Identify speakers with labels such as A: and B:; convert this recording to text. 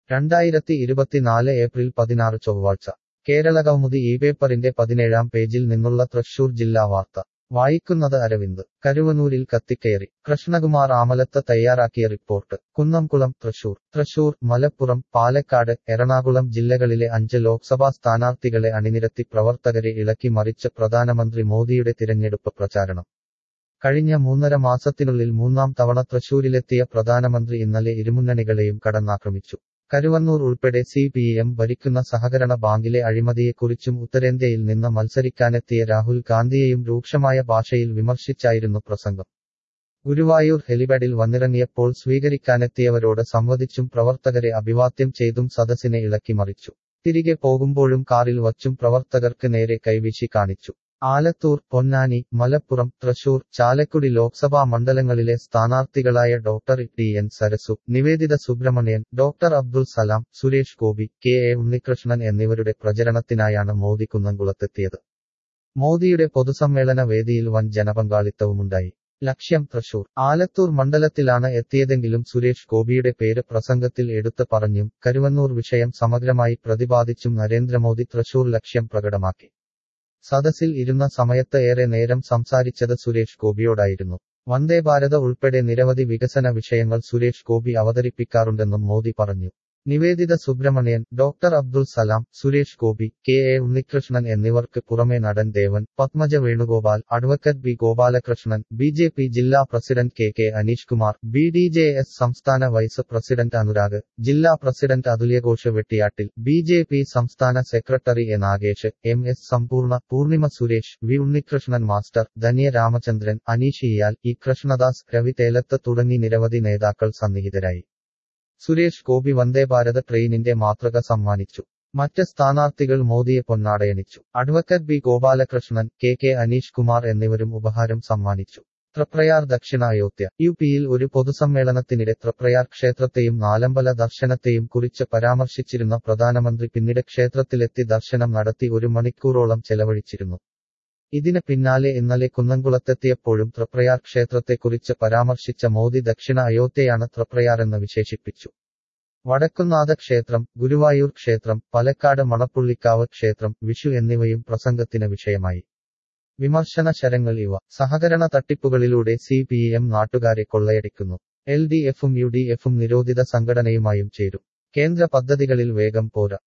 A: രണ്ടായിരത്തി ഇരുപത്തിനാല് ഏപ്രിൽ പതിനാറ് ചൊവ്വാഴ്ച കേരളകൗമുദി ഈ പേപ്പറിന്റെ പതിനേഴാം പേജിൽ നിന്നുള്ള തൃശൂർ ജില്ലാ വാർത്ത വായിക്കുന്നത് അരവിന്ദ് കരുവനൂരിൽ കത്തിക്കയറി കൃഷ്ണകുമാർ ആമലത്ത് തയ്യാറാക്കിയ റിപ്പോർട്ട് കുന്നംകുളം തൃശൂർ തൃശൂർ മലപ്പുറം പാലക്കാട് എറണാകുളം ജില്ലകളിലെ അഞ്ച് ലോക്സഭാ സ്ഥാനാർത്ഥികളെ അണിനിരത്തി പ്രവർത്തകരെ ഇളക്കി മറിച്ച് പ്രധാനമന്ത്രി മോദിയുടെ തിരഞ്ഞെടുപ്പ് പ്രചാരണം കഴിഞ്ഞ മൂന്നര മാസത്തിനുള്ളിൽ മൂന്നാം തവണ തൃശൂരിലെത്തിയ പ്രധാനമന്ത്രി ഇന്നലെ ഇരുമുന്നണികളെയും കടന്നാക്രമിച്ചു കരുവന്നൂർ ഉൾപ്പെടെ സി പി എം ഭരിക്കുന്ന സഹകരണ ബാങ്കിലെ അഴിമതിയെക്കുറിച്ചും ഉത്തരേന്ത്യയിൽ നിന്ന് മത്സരിക്കാനെത്തിയ രാഹുൽ ഗാന്ധിയെയും രൂക്ഷമായ ഭാഷയിൽ വിമർശിച്ചായിരുന്നു പ്രസംഗം ഗുരുവായൂർ ഹെലിപാഡിൽ വന്നിറങ്ങിയപ്പോൾ സ്വീകരിക്കാനെത്തിയവരോട് സംവദിച്ചും പ്രവർത്തകരെ അഭിവാദ്യം ചെയ്തും സദസ്സിനെ ഇളക്കിമറിച്ചു തിരികെ പോകുമ്പോഴും കാറിൽ വച്ചും പ്രവർത്തകർക്ക് നേരെ കൈവീശി കാണിച്ചു ആലത്തൂർ പൊന്നാനി മലപ്പുറം തൃശൂർ ചാലക്കുടി ലോക്സഭാ മണ്ഡലങ്ങളിലെ സ്ഥാനാർത്ഥികളായ doctor T N Sarasu Nivedita Subramanian doctor Abdul Salam Suresh Gopi K A Unnikrishnan എന്നിവരുടെ പ്രചരണത്തിനായാണ് മോദി കുന്നംകുളത്തെത്തിയത് മോദിയുടെ പൊതുസമ്മേളന വേദിയിൽ വൻ ജനപങ്കാളിത്തവുമുണ്ടായി ലക്ഷ്യം തൃശൂർ ആലത്തൂർ മണ്ഡലത്തിലാണ് എത്തിയതെങ്കിലും സുരേഷ് ഗോപിയുടെ പേര് പ്രസംഗത്തിൽ എടുത്ത് പറഞ്ഞും കരുവന്നൂർ വിഷയം സമഗ്രമായി പ്രതിപാദിച്ചും നരേന്ദ്രമോദി തൃശൂർ ലക്ഷ്യം പ്രകടമാക്കി സദസ്സിൽ ഇരുന്ന സമയത്ത് ഏറെ നേരം സംസാരിച്ചത് സുരേഷ് ഗോപിയോടായിരുന്നു വന്ദേ ഭാരത ഉൾപ്പെടെ നിരവധി വികസന വിഷയങ്ങൾ സുരേഷ് ഗോപി അവതരിപ്പിക്കാറുണ്ടെന്നും മോദി പറഞ്ഞു Nivedita Subramanian doctor Abdul Salam Suresh Gopi K A Unnikrishnan എന്നിവർക്ക് പുറമെ നടൻ Devan Padmaja Venugopal advocate B Gopalakrishnan B J P ജില്ലാ president K K Aneesh Kumar B D J S സംസ്ഥാന വൈസ് പ്രസിഡന്റ് അനുരാഗ് ജില്ലാ president Athulyaghosh Vettiyattil B J P സംസ്ഥാന secretary A Nagesh M S Sampoorna Poornima Suresh V Unnikrishnan master Dhanya Ramachandran Aneesh ഇയാൽ ഇ കൃഷ്ണദാസ് രവി തേലത്ത് തുടങ്ങി നിരവധി നേതാക്കൾ സന്നിഹിതരായി സുരേഷ് ഗോപി വന്ദേഭാരത് ട്രെയിനിന്റെ മാതൃക സമ്മാനിച്ചു മറ്റ് സ്ഥാനാർത്ഥികൾ മോദിയെ പൊന്നാടയണിച്ചു advocate B Gopalakrishnan K K Aneesh Kumar എന്നിവരും ഉപഹാരം സമ്മാനിച്ചു തൃപ്രയാർ ദക്ഷിണ അയോധ്യ യു പിയിൽ ഒരു പൊതുസമ്മേളനത്തിനിടെ തൃപ്രയാർ ക്ഷേത്രത്തെയും നാലമ്പല ദർശനത്തെയും കുറിച്ച് പരാമർശിച്ചിരുന്ന പ്രധാനമന്ത്രി പിന്നീട് ക്ഷേത്രത്തിലെത്തി ദർശനം നടത്തി ഒരു മണിക്കൂറോളം ചെലവഴിച്ചിരുന്നു ഇതിന് പിന്നാലെ ഇന്നലെ കുന്നംകുളത്തെത്തിയപ്പോഴും തൃപ്രയാർ ക്ഷേത്രത്തെക്കുറിച്ച് പരാമർശിച്ച മോദി ദക്ഷിണ അയോധ്യയാണ് തൃപ്രയാറെന്ന് വിശേഷിപ്പിച്ചു വടക്കുന്നാഥ ക്ഷേത്രം ഗുരുവായൂർ ക്ഷേത്രം പലക്കാട് മണപ്പുള്ളിക്കാവ് ക്ഷേത്രം വിഷു എന്നിവയും പ്രസംഗത്തിന് വിഷയമായി വിമർശന ശരങ്ങൾ ഇവ സഹകരണ തട്ടിപ്പുകളിലൂടെ സി പി എം നാട്ടുകാരെ കൊള്ളയടിക്കുന്നു എൽ ഡി എഫും യു ഡി എഫും നിരോധിത സംഘടനയുമായും ചേരും കേന്ദ്ര പദ്ധതികളിൽ വേഗം പോര